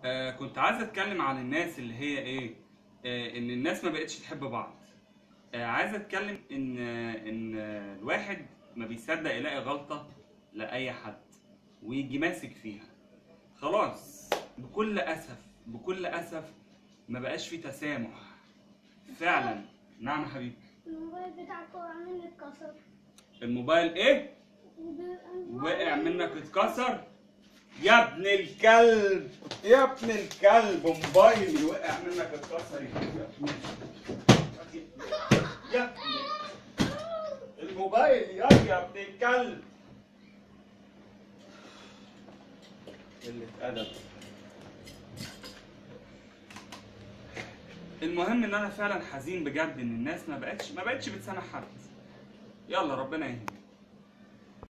آه كنت عايز اتكلم عن الناس اللي هي ايه آه ان الناس ما بقتش تحب بعض آه عايز اتكلم ان آه ان آه الواحد ما بيصدق يلاقي غلطة لأي حد ويجي ماسك فيها خلاص بكل اسف بكل اسف ما بقاش في تسامح فعلا نعم يا حبيبي الموبايل بتاعك وقع مني اتكسر الموبايل ايه وب- وقع منك اتكسر يا ابن الكلب يا ابن الكلب موبايلي وقع منك اتكسر يا ابن يا ابن الموبايل يا يا ابن الكلب قلة أدب المهم ان انا فعلا حزين بجد ان الناس ما بقتش ما بقتش بتسامح حد يلا ربنا يهدي